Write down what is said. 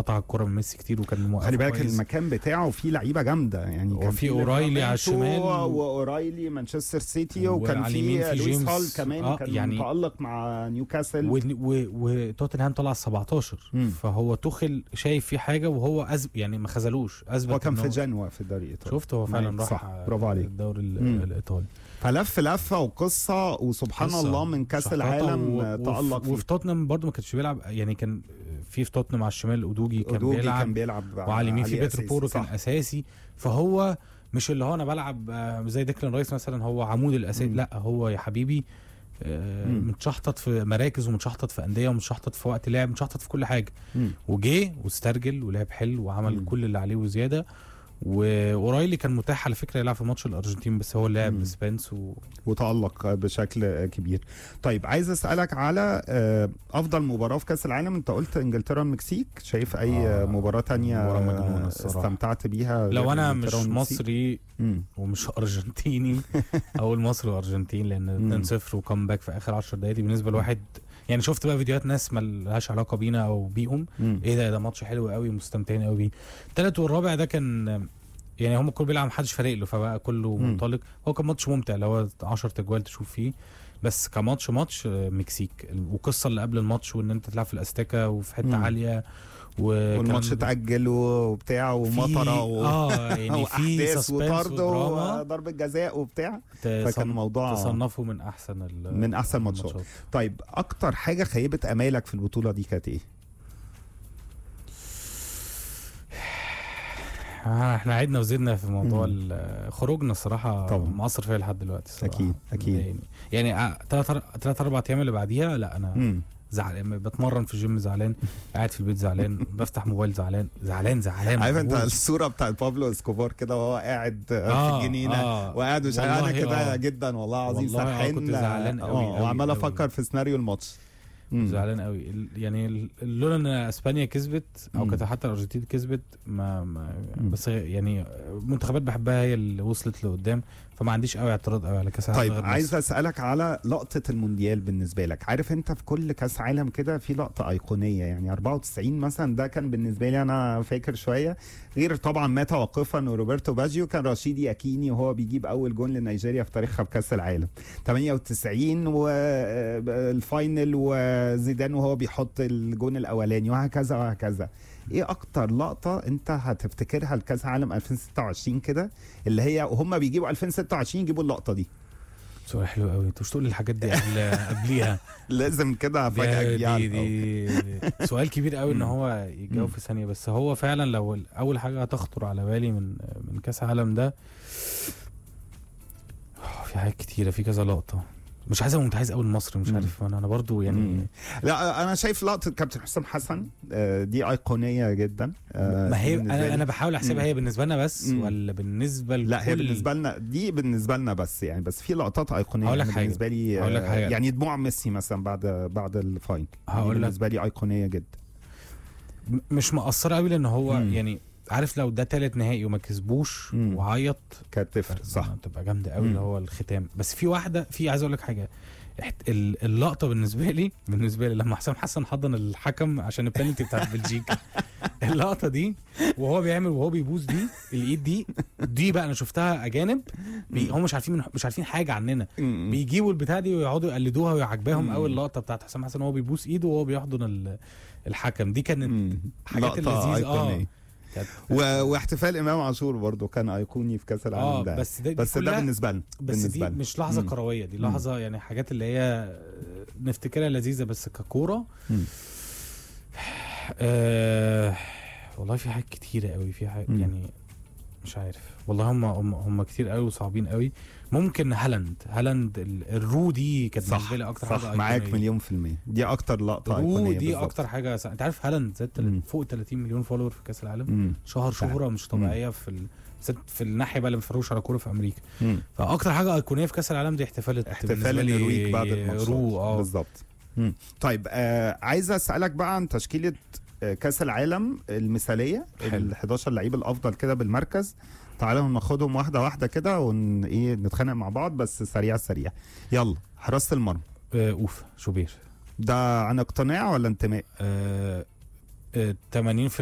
قطع الكره من ميسي كتير وكان موقف خلي بالك كويس. المكان بتاعه فيه لعيبه جامده يعني كان وفي أورايلي على ليفرامنتو الشمال. واورايلي مانشستر سيتي وكان وعلى اليمين في في لويس جيمس. هول كمان آه، كان يعني- متالق مع نيوكاسل و- و- وتوتنهام طلع 17 مم. فهو تخل شايف في حاجه وهو أزب يعني ما خذلوش اثبت هو كان إن في جنوة في الدوري الايطالي شفت هو فعلا معاك، راح صح، برافو عليك. الدوري ال- مم. الايطالي فلف لفه وقصه وسبحان قصة الله من كاس شحططة العالم و- آه، وف- تالق وفي فيه توتنهام برضه ما كانش بيلعب يعني كان في في توتنهام على الشمال اودوجي كان أودوجي بيلعب كان بيلعب وعلى اليمين في عليه بيترو أساسي، بورو كان صح. اساسي فهو مش اللي هو انا بلعب آه، زي ديكلان رايس مثلا هو عمود الاساسي مم. لا هو يا حبيبي آه، مم. متشحطط في مراكز ومتشحطط في انديه ومتشحطط في وقت لعب متشحطط في كل حاجه مم. وجه واسترجل ولعب حلو وعمل مم. كل اللي عليه وزياده واورايلي كان متاح على فكره يلعب في ماتش الارجنتين بس هو لعب مم. سبنس و... وتألق بشكل كبير طيب عايز اسالك على آه، افضل مباراه في كاس العالم انت قلت انجلترا المكسيك شايف اي آه، مباراه تانية مباراة مجنونة الصراحة. استمتعت بيها غير لو انا إنجلترا مش والمكسيك؟ مصري مم. ومش ارجنتيني او المصري وارجنتين لان 2-0 وكم في اخر 10 دقايق دي بالنسبه لواحد يعني شفت بقى فيديوهات ناس مالهاش علاقه بينا او بيهم مم. ايه ده ده ماتش حلو قوي مستمتعين قوي بيه التالت والرابع ده كان يعني هم كل بيلعب محدش فارق له فبقى كله مم. منطلق هو كان ماتش ممتع اللي هو 10 تجوال تشوف فيه بس كماتش ماتش آه، مكسيك والقصه اللي قبل الماتش وان انت تلعب في الاستاكا وفي حته مم. عاليه وكان والماتش اتأجل وبتاع ومطره و... اه يعني في واحداث سسبنس وطرد ودراما وضربه جزاء وبتاع تصن- فكان موضوع تصنفوا من احسن ال- من أحسن ماتشات. طيب اكتر حاجه خيبت امالك في البطوله دي كانت ايه؟ آه، احنا عدنا وزدنا في موضوع مم. ال- خروجنا الصراحه طبعا. مأثر فيا لحد دلوقتي الصراحة. أكيد، أكيد. يعني يعني ثلاث ثلاث اربع ايام اللي بعديها لا انا مم. زعلان بتمرن في الجيم زعلان قاعد في البيت زعلان بفتح موبايل زعلان زعلان زعلان عارف انت مبهوت. الصوره بتاعت بابلو اسكوبار كده وهو قاعد في آه، الجنينه آه. وقاعد مش والله انا كده آه. جدا والله العظيم والله آه، سرحان كنت زعلان أوي، اه أوي، وعمال أوي. افكر في سيناريو الماتش مم. زعلان قوي ال- يعني ال- لولا ان اسبانيا كسبت او مم. كانت حتى الارجنتين كسبت ما, ما مم. بس يعني منتخبات بحبها هي اللي وصلت لقدام فما عنديش قوي اعتراض قوي على كاس العالم طيب غير عايز مصر. اسالك على لقطه المونديال بالنسبه لك عارف انت في كل كاس عالم كده في لقطه ايقونيه يعني 94 مثلا ده كان بالنسبه لي انا فاكر شويه غير طبعا ما توقفا وروبرتو باجيو كان رشيدي ياكيني وهو بيجيب اول جون لنيجيريا في تاريخها في كاس العالم 98 والفاينل وزيدان وهو بيحط الجون الاولاني وهكذا وهكذا ايه اكتر لقطه انت هتفتكرها لكاس عالم 2026 كده اللي هي وهم بيجيبوا 2026 يجيبوا اللقطه دي سؤال حلو قوي انت مش تقول الحاجات دي قبل قبليها لازم كده افاجئك دي, يعني دي, دي سؤال كبير قوي ان مم. هو يجاوب مم. في ثانيه بس هو فعلا لو ال- اول حاجه هتخطر على بالي من من كاس العالم ده آه، في حاجات كتيره في كذا لقطه مش عايز ابقى متحيز قوي لمصر مش مم. عارف انا انا برضو يعني مم. لا انا شايف لقطه كابتن حسام حسن آه، دي ايقونيه جدا آه، ما هي بالنسبة انا لي. انا بحاول احسبها مم. هي بالنسبه لنا بس مم. ولا بالنسبه لكل لا هي بالنسبه لنا دي بالنسبه لنا بس يعني بس في لقطات ايقونيه هقول لك أنا حاجة. بالنسبه لي هقول لك آه، حاجة. يعني دموع ميسي مثلا بعد بعد الفاين دي هقول لك بالنسبه لي ايقونيه جدا م- مش مقصره قوي لان هو مم. يعني عارف لو ده تالت نهائي وما كسبوش مم. وعيط كانت تفرق صح تبقى جامده قوي مم. اللي هو الختام بس في واحده في عايز اقول لك حاجه احت- ال- اللقطه بالنسبه لي بالنسبه لي لما حسام حسن حضن الحكم عشان البنالتي بتاعت بلجيكا اللقطه دي وهو بيعمل وهو بيبوس دي الايد دي دي بقى انا شفتها اجانب بي هم مش عارفين مش عارفين حاجه عننا مم. بيجيبوا البتاع دي ويقعدوا يقلدوها ويعجباهم مم. قوي اللقطه بتاعت حسام حسن وهو بيبوس ايده وهو بيحضن ال- الحكم دي كانت مم. حاجات لقطة اللذيذة، آه. أيقونية. كانت- و... واحتفال امام عاشور برضو كان ايقوني في كاس العالم اه ده بس ده بس دي ده كلها- بالنسبه لنا بس بالنسبه دي لنا مش لحظه مم. كرويه دي مم. لحظه يعني حاجات اللي هي آه، نفتكرها لذيذه بس ككوره مم. آه والله في حاجات كتيره قوي في حاجات مم. يعني مش عارف والله هم هم, هم كتير قوي وصعبين قوي ممكن هالاند هالاند ال- الرو دي كانت صح بالنسبه لي اكتر صح حاجه معاك أيقونية. مليون في المية دي أكتر لقطة الرو أيقونية دي بالظبط. اكتر حاجه س... انت عارف هالاند زاد تل- مم. فوق 30 مليون فولور في كاس العالم مم. شهر فعلا. شهره مش طبيعيه في ال... بالذات في الناحيه بقى اللي ما بيتفرجوش على كوره في امريكا مم. فاكتر حاجه ايقونيه في كاس العالم دي احتفال احتفال النرويج بعد الماتش رو اه بالظبط مم. طيب آه عايز اسالك بقى عن تشكيله آه، كاس العالم المثاليه حلو. ال 11 لعيب الافضل كده بالمركز تعالوا ناخدهم واحده واحده كده ون ايه نتخانق مع بعض بس سريع سريع يلا حراسه المرمى آه، اوف شوبير ده عن اقتناع ولا انتماء آه، آه، 80%